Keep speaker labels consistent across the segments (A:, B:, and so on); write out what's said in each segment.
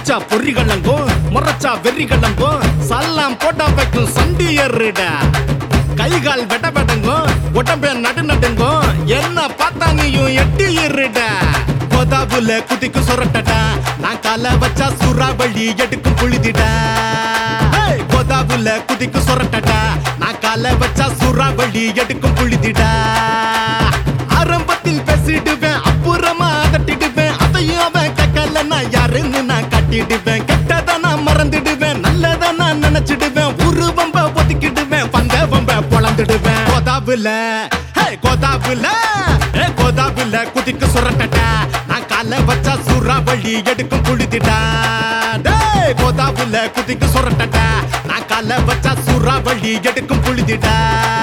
A: சிரிச்சா பொறிகளங்கும் முறைச்சா வெறிகளங்கும் சல்லாம் போட்டா வைக்கும் சண்டியருடா கைகால் வெட வெடங்கும் உடம்பே நடு நடுங்கும் என்ன பார்த்தா நீயும் எட்டி இருடா கோதாபுல குதிக்கு சொரட்டடா நான் கால வச்சா சூறாவளி எடுக்கும் புழுதிடா ஏய், கோதாபுல குதிக்கு சொரட்டடா நான் கால வச்சா சூறாவளி எடுக்கும் புழுதிடா ஆரம்பத்தில் பேசிடுவேன் அப்புறமா அதட்டிடுவேன் அதையும் அவன் கேட்கல நான் யாருன்னு நான் கட்டிடுவேன் கெட்டதை நான் மறந்துடுவேன் நல்லதை நான் நினைச்சிடுவேன் உரு வம்ப ஒதுக்கிடுவேன் வந்த வம்ப பொழந்துடுவேன் கோதாபுல ஹே கோதாபுல ஏ கோதாபுல குதிக்கு சுரட்டடா நான் கால வச்சா சூறாவளி எடுக்கும் புழுதிடா டேய் கோதாபுல குதிக்கு சுரட்டடா நான் கால வச்சா சூறாவளி எடுக்கும் புழுதிடா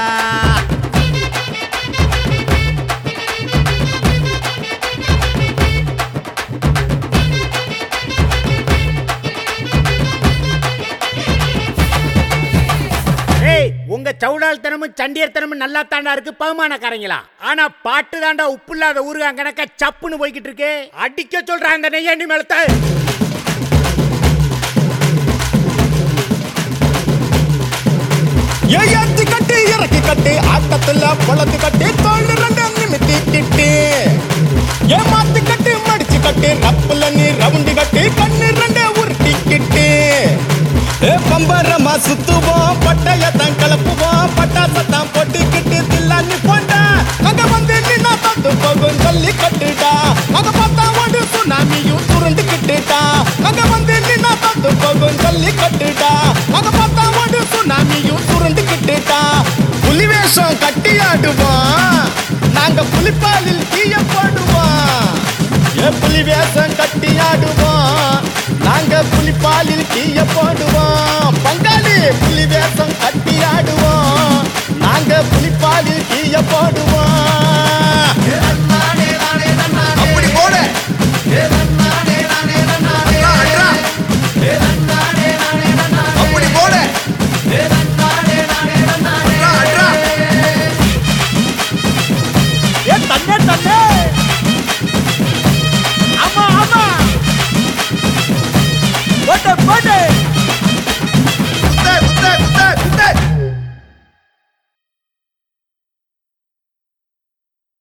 B: ஏய் உங்க சவுடால்தனமும் சண்டியர்த்தனமும் நல்லா தாண்டா இருக்கு பகுமானக்காரங்களா ஆனா பாட்டு தாண்டா உப்பு இல்லாத ஊருகான் கணக்க சப்புன்னு போய்கிட்டு இருக்கு அடிக்க சொல்றான் அந்த நெய்யாண்டி மேலத்தை
A: ஏத்தி கட்டி இறக்கி கட்டி ஆட்டத்துல பொழந்து கட்டி தோல் ரெண்டு நிமித்தி கிட்டி ஏமாத்தி கட்டி மடிச்சு கட்டி ரப்புல நீ ரவுண்டு கட்டி கண்ணு ரெண்டு உருட்டி கிட்டி ஏ பம்பரமா சுத்துவோம் பட்டயத்தான் கிளப்புவோம் பட்டாசத்தான் போட்டுக்கிட்டு தில்லானி போண்டா அங்க வந்து நின்னா தந்து போகும் சொல்லி கட்டுடா அங்க பார்த்தா ஒரு சுனாமியும் சுருண்டு கிட்டுடா அங்க வந்து நின்னா தந்து போகும் சொல்லி கட்டுடா அங்க பார்த்தா ஒரு சுனாமியும் சுருண்டு கிட்டுடா புலி வேஷம் கட்டி ஆடுவோம் நாங்க புலிப்பாலில் தீய போடுவோம் ஏ புலி வேஷம் கட்டி ஆடுவோம் நாங்க புலிப்பாலில் தீய போடுவோம் பங்காளி புலி வேஷம் கட்டி ஆடுவோம் நாங்க புலிப்பாலில் தீய போடுவோம்